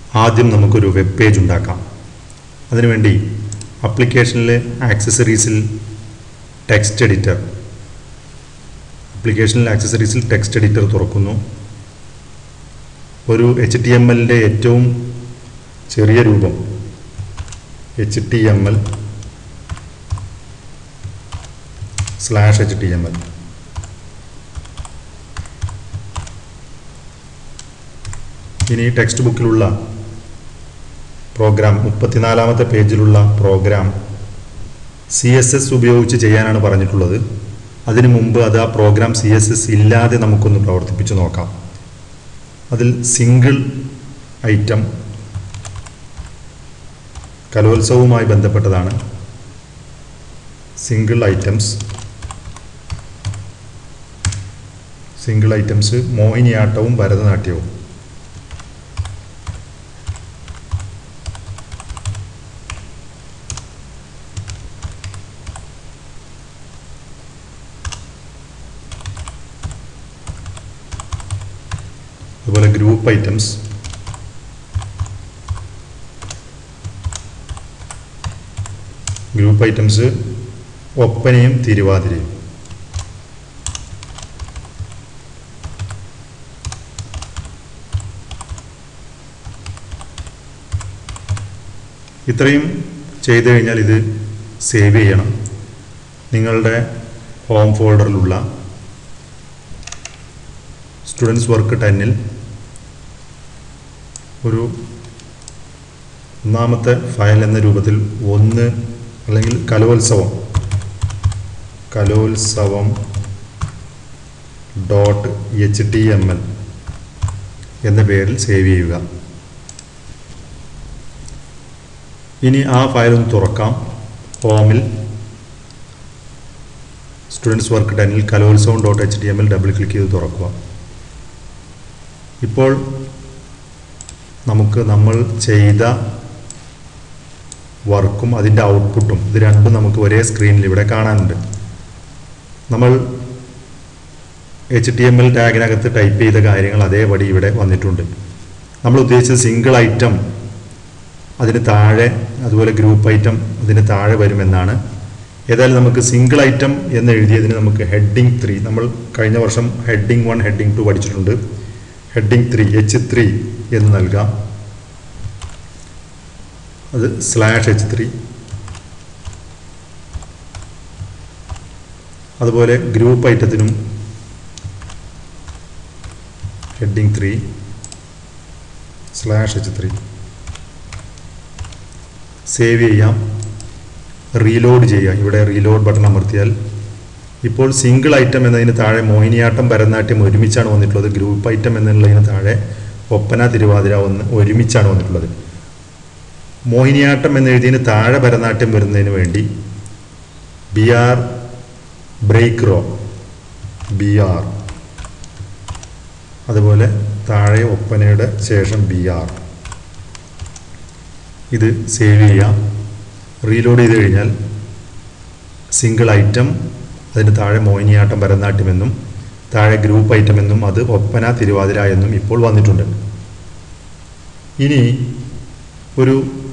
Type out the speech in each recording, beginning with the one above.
ആദ്യം നമുക്കൊരു web page ഉണ്ടാക്കാം അതിനുവേണ്ടി അപ്ലിക്കേഷനിൽ ആക്സസറീസിൽ ടെക്സ്റ്റ് എഡിറ്റർ അപ്ലിക്കേഷനിൽ ആക്സസറീസിൽ ടെക്സ്റ്റ് എഡിറ്റർ തുറക്കുന്നു ഒരു എച്ച് ടി എം എല്ലിൻ്റെ ഏറ്റവും ചെറിയ രൂപം H T M L slash H T M L ഇനി ടെക്സ്റ്റ് ബുക്കിലുള്ള പ്രോഗ്രാം മുപ്പത്തിനാലാമത്തെ പേജിലുള്ള പ്രോഗ്രാം സി എസ് എസ് ഉപയോഗിച്ച് ചെയ്യാനാണ് പറഞ്ഞിട്ടുള്ളത് അതിനു മുമ്പ് അത് ആ പ്രോഗ്രാം സി എസ് എസ് ഇല്ലാതെ നമുക്കൊന്ന് പ്രവർത്തിപ്പിച്ച് നോക്കാം അതിൽ സിംഗിൾ ഐറ്റം കലോത്സവവുമായി ബന്ധപ്പെട്ടതാണ് സിംഗിൾ ഐറ്റംസ് സിംഗിൾ ഐറ്റംസ് മോഹിനിയാട്ടവും ഭരതനാട്യവും അതുപോലെ ഗ്രൂപ്പ് ഐറ്റംസ് ഗ്രൂപ്പ് ഐറ്റംസ് ഒപ്പനയും തിരുവാതിരയും ഇത്രയും ചെയ്തു കഴിഞ്ഞാൽ ഇത് സേവ് ചെയ്യണം നിങ്ങളുടെ ഹോം ഫോൾഡറിലുള്ള സ്റ്റുഡൻസ് വർക്ക് ടെന്നിൽ ഒരു ഒന്നാമത്തെ ഫയൽ എന്ന രൂപത്തിൽ ഒന്ന് അല്ലെങ്കിൽ Kalolsavam Kalolsavam dot H T M L എന്ന പേരിൽ സേവ് ചെയ്യുക ഇനി ആ ഫയൽ ഒന്ന് തുറക്കാം ഹോമിൽ സ്റ്റുഡൻസ് വർക്ക് ടെന്നിൽ Kalolsavam dot H T M L double click ചെയ്ത് തുറക്കുക ഇപ്പോൾ നമുക്ക് നമ്മൾ ചെയ്ത വർക്കും അതിൻ്റെ ഔട്ട്പുട്ടും ഇത് രണ്ടും നമുക്ക് ഒരേ സ്ക്രീനിൽ ഇവിടെ കാണാനുണ്ട് നമ്മൾ എച്ച് ടി എം എൽ ടാഗിനകത്ത് ടൈപ്പ് ചെയ്ത കാര്യങ്ങൾ അതേപടി ഇവിടെ വന്നിട്ടുണ്ട് നമ്മൾ ഉദ്ദേശിച്ചത് സിംഗിൾ ഐറ്റം അതിന് താഴെ അതുപോലെ ഗ്രൂപ്പ് ഐറ്റം അതിന് താഴെ വരുമെന്നാണ് ഏതായാലും നമുക്ക് സിംഗിൾ ഐറ്റം എന്ന് എഴുതിയതിന് നമുക്ക് ഹെഡിങ് ത്രീ നമ്മൾ കഴിഞ്ഞ വർഷം ഹെഡിങ് വൺ ഹെഡിങ് ടു പഠിച്ചിട്ടുണ്ട് ഹെഡിങ് ത്രീ എച്ച് ത്രീ എന്ന് നൽകാം അത് സ്ലാഷ് എച്ച് ത്രീ അതുപോലെ ഗ്രൂപ്പ് ഐറ്റത്തിനും heading three slash H three save ചെയ്യാം റീലോഡ് ചെയ്യാം ഇവിടെ റീലോഡ് ബട്ടൺ അമർത്തിയാൽ ഇപ്പോൾ സിംഗിൾ ഐറ്റം എന്നതിന് താഴെ മോഹിനിയാട്ടം ഭരതനാട്യം ഒരുമിച്ചാണ് വന്നിട്ടുള്ളത് ഗ്രൂപ്പ് ഐറ്റം എന്നുള്ളതിന് താഴെ ഒപ്പന തിരുവാതിര ഒന്ന് ഒരുമിച്ചാണ് വന്നിട്ടുള്ളത് മോഹിനിയാട്ടം എന്നെഴുതിയതിന് താഴെ ഭരതനാട്യം വരുന്നതിന് വേണ്ടി B R break row B R അതുപോലെ താഴെ ഒപ്പനയുടെ ശേഷം ബി ആർ ഇത് സേവ് ചെയ്യാം റീലോഡ് ചെയ്ത് കഴിഞ്ഞാൽ സിംഗിൾ ഐറ്റം അതിന് താഴെ മോഹിനിയാട്ടം ഭരതനാട്യം എന്നും താഴെ ഗ്രൂപ്പ് ഐറ്റം എന്നും അത് ഒപ്പന തിരുവാതിര എന്നും ഇപ്പോൾ വന്നിട്ടുണ്ട് ഇനി ഒരു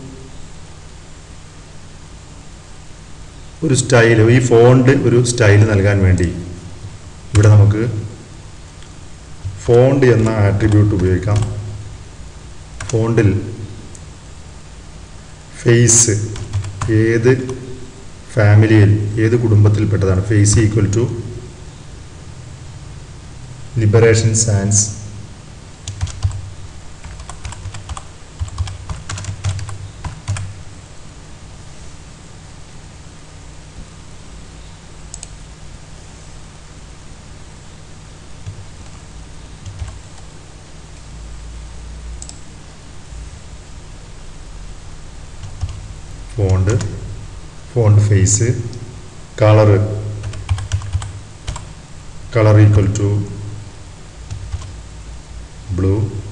ഒരു സ്റ്റൈൽ ഈ ഫോണ്ട് ഒരു സ്റ്റൈൽ നൽകാൻ വേണ്ടി ഇവിടെ നമുക്ക് ഫോണ്ട് എന്ന ആട്രിബ്യൂട്ട് ഉപയോഗിക്കാം ഫോണ്ടിൽ ഫേസ് ഏത് ഫാമിലിയിൽ ഏത് കുടുംബത്തിൽപ്പെട്ടതാണ് face equal to liberation sans font font face colour colour equal to blue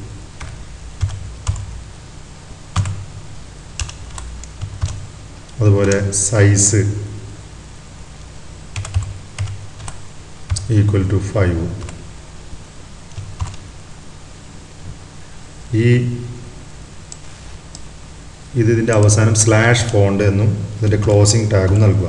അതുപോലെ സൈസ് ഈക്വൽ ടു ഫൈവ് ഈ ഇത് ഇതിൻ്റെ അവസാനം സ്ലാഷ് ഫോണ്ട് എന്നും ഇതിൻ്റെ ക്ലോസിംഗ് ടാഗും നൽകുക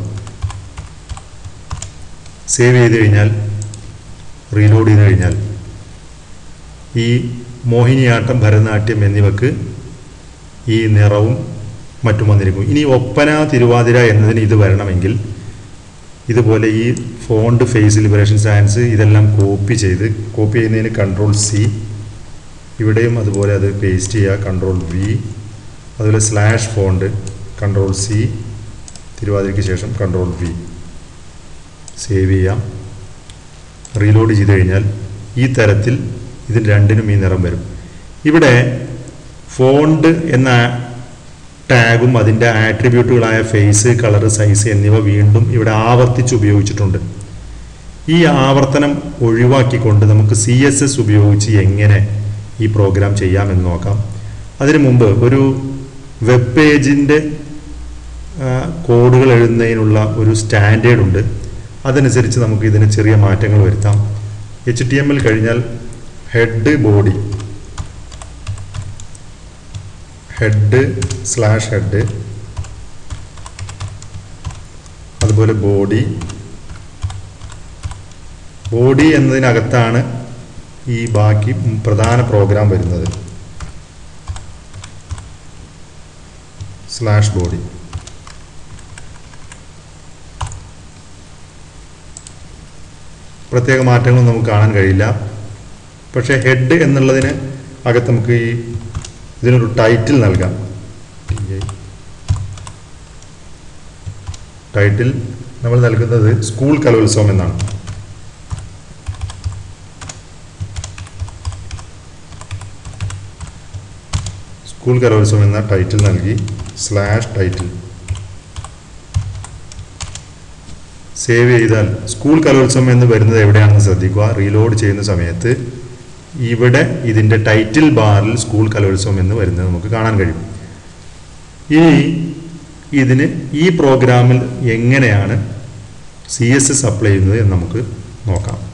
സേവ് ചെയ്ത് കഴിഞ്ഞാൽ റീലോഡ് ചെയ്ത് കഴിഞ്ഞാൽ ഈ മോഹിനിയാട്ടം ഭരതനാട്യം എന്നിവക്ക് ഈ നിറവും മറ്റും വന്നിരിക്കും ഇനി ഒപ്പന തിരുവാതിര എന്നതിന് ഇത് വരണമെങ്കിൽ ഇതുപോലെ ഈ ഫോണ്ട് ഫേസ് ലിബറേഷൻ സയൻസ് ഇതെല്ലാം കോപ്പി ചെയ്ത് കോപ്പി ചെയ്യുന്നതിന് കൺട്രോൾ സി ഇവിടെയും അതുപോലെ അത് പേസ്റ്റ് ചെയ്യുക കൺട്രോൾ വി അതുപോലെ സ്ലാഷ് ഫോണ്ട് കൺട്രോൾ സി തിരുവാതിരയ്ക്ക് ശേഷം കൺട്രോൾ വി സേവ് ചെയ്യാം റീലോഡ് ചെയ്ത് കഴിഞ്ഞാൽ ഈ തരത്തിൽ ഇതിന് രണ്ടിനും ഈ നിറം വരും ഇവിടെ ഫോണ്ട് എന്ന ടാഗും അതിൻ്റെ ആട്രിബ്യൂട്ടുകളായ ഫേസ് കളർ സൈസ് എന്നിവ വീണ്ടും ഇവിടെ ആവർത്തിച്ച് ഉപയോഗിച്ചിട്ടുണ്ട് ഈ ആവർത്തനം ഒഴിവാക്കിക്കൊണ്ട് നമുക്ക് സി എസ് എസ് ഉപയോഗിച്ച് എങ്ങനെ ഈ പ്രോഗ്രാം ചെയ്യാമെന്ന് നോക്കാം അതിനു മുമ്പ് ഒരു വെബ് പേജിൻ്റെ കോഡുകൾ എഴുതുന്നതിനുള്ള ഒരു സ്റ്റാൻഡേർഡ് ഉണ്ട് അതനുസരിച്ച് നമുക്ക് ഇതിന് ചെറിയ മാറ്റങ്ങൾ വരുത്താം എച്ച് ടി എം എൽ കഴിഞ്ഞാൽ head body head slash head അതുപോലെ ബോഡി ബോഡി എന്നതിനകത്താണ് ഈ ബാക്കി പ്രധാന പ്രോഗ്രാം വരുന്നത് സ്ലാഷ് ബോഡി പ്രത്യേക മാറ്റങ്ങളൊന്നും നമുക്ക് കാണാൻ കഴിയില്ല പക്ഷേ ഹെഡ് എന്നുള്ളതിന് അകത്ത് നമുക്ക് ഈ ഇതിനൊരു ടൈറ്റിൽ നൽകാം ടൈറ്റിൽ നമ്മൾ നൽകുന്നത് സ്കൂൾ കലോത്സവം എന്നാണ് സ്കൂൾ കലോത്സവം എന്ന ടൈറ്റിൽ നൽകി സ്ലാഷ് ടൈറ്റിൽ സേവ് ചെയ്താൽ സ്കൂൾ കലോത്സവം എന്ന് വരുന്നത് എവിടെയാണെന്ന് ശ്രദ്ധിക്കുക റീലോഡ് ചെയ്യുന്ന സമയത്ത് ഇവിടെ ഇതിൻ്റെ ടൈറ്റിൽ ബാറിൽ സ്കൂൾ കലോത്സവം എന്ന് വരുന്നത് നമുക്ക് കാണാൻ കഴിയും ഇനി ഇതിന് ഈ പ്രോഗ്രാമിൽ എങ്ങനെയാണ് സി എസ് എസ് അപ്ലൈ ചെയ്യുന്നത് എന്ന് നമുക്ക് നോക്കാം